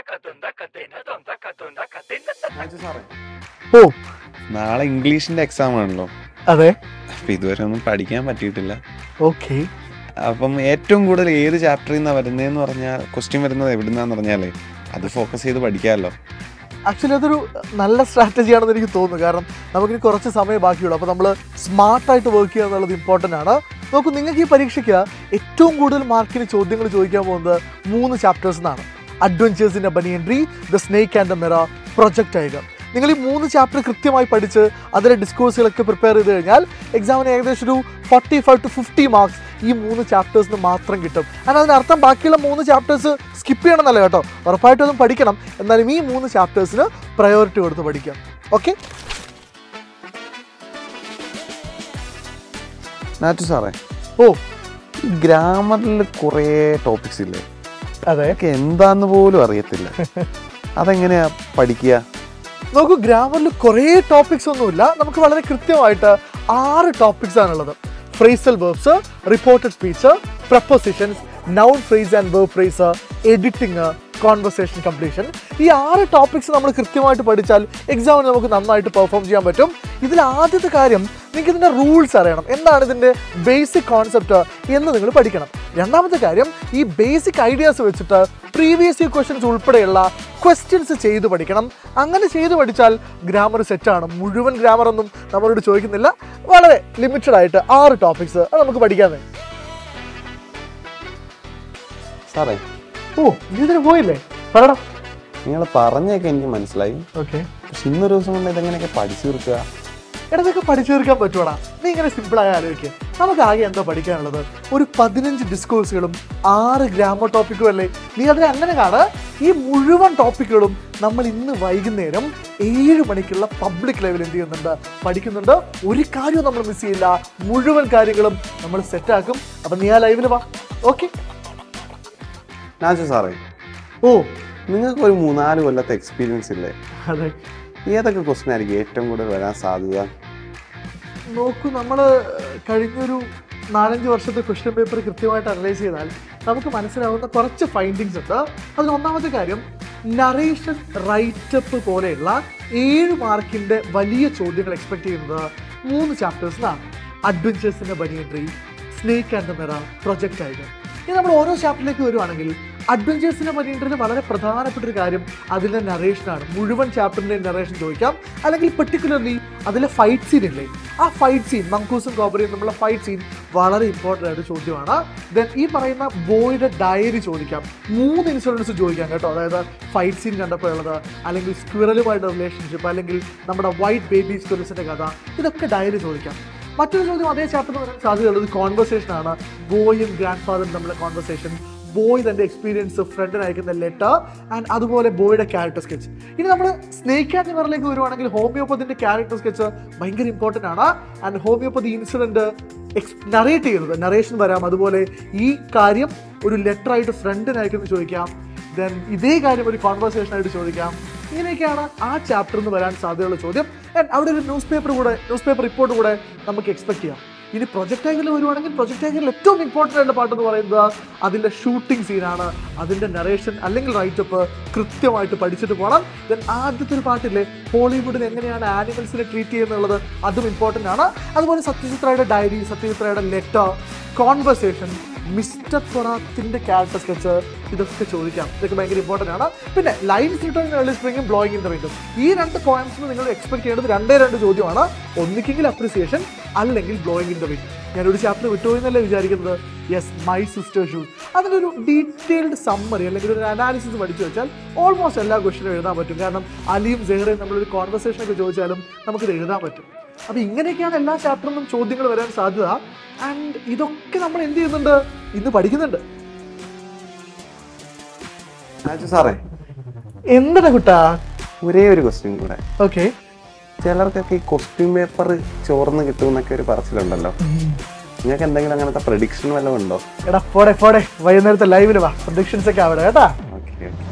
രാജു സാറേ ഓ നാളെ ഇംഗ്ലീഷിന്റെ എക്സാം ആണല്ലോ അതെ അപ്പൊ ഇതുവരെ ഒന്നും പഠിക്കാൻ പറ്റിയിട്ടില്ല ഓക്കെ അപ്പം ഏറ്റവും കൂടുതൽ ഏത് ചാപ്റ്ററിൽ നിന്നാണ് വരുന്നതെന്ന് പറഞ്ഞാൽ ക്വസ്റ്റ്യൻ വരുന്നത് എവിടുന്നാന്ന് പറഞ്ഞാലേ അത് ഫോക്കസ് ചെയ്ത് പഠിക്കാമല്ലോ ആക്ച്വലി അതൊരു നല്ല സ്ട്രാറ്റജി ആണെന്ന് എനിക്ക് തോന്നുന്നു കാരണം നമുക്കിനി കുറച്ച് സമയം ബാക്കിയുള്ളൂ അപ്പോൾ നമ്മൾ സ്മാർട്ടായിട്ട് വർക്ക് ചെയ്യുക എന്നുള്ളത് ഇമ്പോർട്ടൻ്റ് ആണ് നോക്കൂ നിങ്ങൾക്ക് ഈ പരീക്ഷയ്ക്ക് ഏറ്റവും കൂടുതൽ മാർക്കിന് ചോദ്യങ്ങൾ ചോദിക്കാൻ പോകുന്നത് മൂന്ന് ചാപ്റ്റേഴ്സ് എന്നാണ് അഡ്വഞ്ചേഴ്സിൻ്റെ banyan tree the snake and the mirror project tiger നിങ്ങൾ ഈ മൂന്ന് ചാപ്റ്റർ കൃത്യമായി പഠിച്ച് അതിലെ ഡിസ്കോഴ്സുകളൊക്കെ പ്രിപ്പയർ ചെയ്ത് കഴിഞ്ഞാൽ എക്സാമിന് ഏകദേശം ഒരു forty five to fifty marks ഈ മൂന്ന് ചാപ്റ്റേഴ്സിന് മാത്രം കിട്ടും കാരണം അതിനർത്ഥം ബാക്കിയുള്ള മൂന്ന് ചാപ്റ്റേഴ്സ് സ്കിപ്പ് ചെയ്യണമെന്നല്ല കേട്ടോ ഉറപ്പായിട്ടും അതും പഠിക്കണം എന്നാലും ഈ മൂന്ന് ചാപ്റ്റേഴ്സിന് പ്രയോറിറ്റി കൊടുത്ത് പഠിക്കാം ഓക്കെ നാറ്റു സാറേ ഓ ഈ ഗ്രാമറിൽ കുറേ ടോപ്പിക്സ് ഇല്ലേ അതെ അതൊക്കെ എന്താന്ന് പോലും അറിയത്തില്ല അതെങ്ങനെയാ പഠിക്കുക നോക്കൂ ഗ്രാമറിൽ കുറേ ടോപ്പിക്സ് ഒന്നുമില്ല നമുക്ക് വളരെ കൃത്യമായിട്ട് ആറ് ടോപ്പിക്സ് ആണുള്ളത് phrasal verbs reported speech prepositions noun phrase and verb phrase editing conversation completion ഈ ആറ് ടോപ്പിക്സ് നമ്മൾ കൃത്യമായിട്ട് പഠിച്ചാൽ എക്സാമിന് നമുക്ക് നന്നായിട്ട് പെർഫോം ചെയ്യാൻ പറ്റും ഇതിൽ ആദ്യത്തെ കാര്യം നിങ്ങൾക്ക് ഇതിൻ്റെ റൂൾസ് അറിയണം എന്താണ് ഇതിൻ്റെ ബേസിക് കോൺസെപ്റ്റ് എന്ന് നിങ്ങൾ പഠിക്കണം രണ്ടാമത്തെ കാര്യം ഈ ബേസിക് ഐഡിയാസ് വെച്ചിട്ട് പ്രീവിയസ് ഇയർ ക്വസ്റ്റ്യൻസ് ഉൾപ്പെടെയുള്ള ക്വസ്റ്റ്യൻസ് ചെയ്ത് പഠിക്കണം അങ്ങനെ ചെയ്ത് പഠിച്ചാൽ ഗ്രാമർ സെറ്റാണ് മുഴുവൻ ഗ്രാമർ ഒന്നും നമ്മളോട് ചോദിക്കുന്നില്ല വളരെ ലിമിറ്റഡ് ആയിട്ട് ആറ് ടോപ്പിക്സ് അത് നമുക്ക് പഠിക്കാൻ വേണ്ടി സാറേ ഓ നീ ഇതിന് പോയില്ലേ പറയടാ നിങ്ങൾ പറഞ്ഞൊക്കെ എനിക്ക് മനസ്സിലായി ഓക്കെ പക്ഷെ ഇന്നൊരു ദിവസം കൊണ്ട് ഇതെങ്ങനെയൊക്കെ പഠിച്ചു തീർക്കുക ഇടതൊക്കെ പഠിച്ചു തീർക്കാൻ പറ്റുവാടാ നീ ഇങ്ങനെ സിമ്പിളായി ആലോചിക്കുക നമുക്ക് ആകെ എന്താ പഠിക്കാനുള്ളത് ഒരു പതിനഞ്ച് ഡിസ്കോഴ്സുകളും ആറ് ഗ്രാമർ ടോപ്പിക്കും അല്ലേ നീ അതിനെ അങ്ങനെ കാണ് ഈ മുഴുവൻ ടോപ്പിക്കുകളും നമ്മൾ ഇന്ന് വൈകുന്നേരം ഏഴ് മണിക്കുള്ള പബ്ലിക് ലെവൽ എന്ത് ചെയ്യുന്നുണ്ട് പഠിക്കുന്നുണ്ട് ഒരു കാര്യവും നമ്മൾ മിസ് ചെയ്യില്ല മുഴുവൻ കാര്യങ്ങളും നമ്മൾ സെറ്റാക്കും അപ്പം നീ ആ ലൈവിൽ വാ ഓക്കെ നാജു സാറേ ഓ നിങ്ങൾക്ക് ഒരു മൂന്നാല് കൊല്ലത്തെ എക്സ്പീരിയൻസ് ഇല്ലേ അതെ ഏതൊക്കെ ക്വസ്റ്റ്യൻ ആയിരിക്കും ഏറ്റവും കൂടുതൽ വരാൻ സാധ്യത നോക്കൂ നമ്മൾ കഴിഞ്ഞൊരു നാലഞ്ച് വർഷത്തെ ക്വസ്റ്റ്യൻ പേപ്പർ കൃത്യമായിട്ട് അനലൈസ് ചെയ്താൽ നമുക്ക് മനസ്സിലാവുന്ന കുറച്ച് ഫൈൻഡിങ്സ് ഉണ്ട് അതിൽ ഒന്നാമത്തെ കാര്യം നറേഷൻ റൈറ്റപ്പ് പോലെയുള്ള ഏഴ് മാർക്കിൻ്റെ വലിയ ചോദ്യങ്ങൾ എക്സ്പെക്ട് ചെയ്യുന്നത് മൂന്ന് ചാപ്റ്റേഴ്സിലാണ് അഡ്വഞ്ചേഴ്സിൻ്റെ banyan tree snake and the mirror project ആയിട്ട് ഇനി നമ്മൾ ഓരോ ചാപ്റ്ററിലേക്ക് വരുവാണെങ്കിൽ അഡ്വഞ്ചേഴ്സിന്റെ പരീക്ഷയിൽ വളരെ പ്രധാനപ്പെട്ട ഒരു കാര്യം അതിലെ നറേഷനാണ് മുഴുവൻ ചാപ്റ്ററിന്റെ നറേഷൻ ചോദിക്കാം അല്ലെങ്കിൽ പെർട്ടിക്കുലർലി അതിലെ ഫൈറ്റ് സീൻ ഇല്ലേ ആ ഫൈറ്റ് സീൻ മങ്കൂസും കോബറിയും തമ്മിലുള്ള ഫൈറ്റ് സീൻ വളരെ ഇമ്പോർട്ടൻ്റ് ആയിട്ട് ചോദ്യമാണ് ദെൻ ഈ പറയുന്ന ബോയുടെ ഡയറി ചോദിക്കാം മൂന്ന് ഇൻസിഡൻസ് ചോദിക്കാം കേട്ടോ അതായത് ഫൈറ്റ് സീൻ കണ്ടപ്പോഴുള്ളത് അല്ലെങ്കിൽ സ്ക്വിറലുമായിട്ട് റിലേഷൻഷിപ്പ് അല്ലെങ്കിൽ നമ്മുടെ വൈറ്റ് ബേബി സ്ക്വിറൽസിന്റെ കഥ ഇതൊക്കെ ഡയറി ചോദിക്കാം മറ്റൊരു ചോദ്യം അതേ ചാപ്റ്ററിൽ വരാൻ സാധ്യതയുള്ളത് കോൺവെർസേഷൻ ആണ് ബോയും ഗ്രാൻഡ് ഫാദറും തമ്മിലുള്ള കോൺവെർസേഷൻ ബോയ് തന്റെ എക്സ്പീരിയൻസ് ഫ്രണ്ടിന് അയക്കുന്ന ലെറ്റർ ആൻഡ് അതുപോലെ ബോയുടെ ക്യാരക്ടർ സ്കെച്ച് ഇനി നമ്മൾ സ്നേക്ക് ആൻഡ് നിവറിലേക്ക് വരുവാണെങ്കിൽ ഹോമിയോപ്പതിന്റെ ക്യാരക്ടർ സ്കെച്ച് ഭയങ്കര ഇമ്പോർട്ടൻ്റ് ആണ് ആൻഡ് ഹോമിയോപ്പതി ഇൻസിഡന്റ് നറേറ്റ് ചെയ്യുന്നത് നറേഷൻ വരാം അതുപോലെ ഈ കാര്യം ഒരു ലെറ്റർ ആയിട്ട് ഫ്രണ്ടിന് അയക്കുന്നത് ചോദിക്കാം ദെൻ ഇതേ കാര്യം ഒരു കോൺവെർസേഷൻ ആയിട്ട് ചോദിക്കാം ഇങ്ങനെയൊക്കെയാണ് ആ ചാപ്റ്ററിൽ നിന്ന് വരാൻ സാധ്യതയുള്ള ചോദ്യം ആൻഡ് അവിടെ ഒരു ന്യൂസ് പേപ്പർ കൂടെ ന്യൂസ് പേപ്പർ റിപ്പോർട്ട് കൂടെ നമുക്ക് എക്സ്പെക്ട് ചെയ്യാം ഇനി പ്രൊജക്ട് ആംഗിൾ വരുവാണെങ്കിൽ പ്രൊജക്ട് ആംഗിളിൽ ഏറ്റവും ഇമ്പോർട്ടൻ്റ് ആയിട്ടുള്ള പാട്ട് എന്ന് പറയുന്നത് അതിൻ്റെ ഷൂട്ടിംഗ് സീനാണ് അതിൻ്റെ നറേഷൻ അല്ലെങ്കിൽ റൈറ്റപ്പ് കൃത്യമായിട്ട് പഠിച്ചിട്ട് പോകണം ദെൻ ആദ്യത്തെ ഒരു പാട്ടില്ലേ ഹോളിവുഡിൽ എങ്ങനെയാണ് ആനിമൽസിനെ ട്രീറ്റ് ചെയ്യുന്നുള്ളത് അതും ഇമ്പോർട്ടൻ്റ് ആണ് അതുപോലെ സത്യജിത്രയുടെ ഡയറി സത്യജിത്രയുടെ ലെറ്റർ കോൺവെർസേഷൻ മിസ്റ്റർ ഫൊറാത്തിന്റെ ക്യാരക്ടർ സ്കെച്ച് ഇതൊക്കെ ചോദിക്കാം ഇതൊക്കെ ഭയങ്കര ഇമ്പോർട്ടൻ്റ് ആണ് പിന്നെ ലൈൻസ് റിട്ടേൺ ഏർലി സ്പ്രിങ്ങും ബ്ലോയിങ് ഇൻ ദ വിൻഡും ഈ രണ്ട് പോയിന്റ്സിന് നിങ്ങൾ എക്സ്പെക്ട് ചെയ്യേണ്ടത് രണ്ടേ രണ്ട് ചോദ്യമാണ് ഒന്നിക്കെങ്കിൽ അപ്രിസിയേഷൻ അല്ലെങ്കിൽ ബ്ലോയിങ് ഇൻ ദ വിൻഡ് ഞാനൊരു ചാപ്റ്റർ വിട്ടുപോയെന്നല്ലേ വിചാരിക്കുന്നത് യെസ് മൈ സിസ്റ്റർ ഷൂസ് അതിനൊരു ഡീറ്റെയിൽഡ് സമ്മറി അല്ലെങ്കിൽ ഒരു അനാലിസിസ് പഠിച്ചു വെച്ചാൽ ഓൾമോസ്റ്റ് എല്ലാ ക്വസ്റ്റിനും എഴുതാൻ പറ്റും കാരണം അലിയും സെഹറയും നമ്മളൊരു കോൺവെർസേഷൻ ഒക്കെ ചോദിച്ചാലും നമുക്കിത് എഴുതാൻ പറ്റും അപ്പൊ ഇങ്ങനെയൊക്കെയാണ് എല്ലാ ചാപ്റ്ററിനും ചോദ്യങ്ങൾ വരാൻ സാധ്യത ആൻഡ് ഇതൊക്കെ നമ്മൾ എന്ത് ചെയ്യുന്നുണ്ട് ഇന്ന് പഠിക്കുന്നുണ്ട് നാജു സാറേ എന്താണ് കുട്ടാ ഒരേ ഒരു ക്വസ്റ്റ്യൻ കൂടെ ഓക്കെ ചിലർക്കൊക്കെ ഈ ക്വസ്റ്റ്യൻ പേപ്പർ ചോർന്ന് കിട്ടുമെന്നൊക്കെ ഒരു പറച്ചിലുണ്ടല്ലോ നിങ്ങൾക്ക് എന്തെങ്കിലും അങ്ങനത്തെ പ്രഡിക്ഷൻ വല്ലതും ഉണ്ടോ എടാ പോടെ പോടെ വൈകുന്നേരത്തെ ലൈവിൽ വാ പ്രൊഡിക്ഷൻസ് ഒക്കെ അവിടെ കേട്ടാ ഓക്കെ ഓക്കെ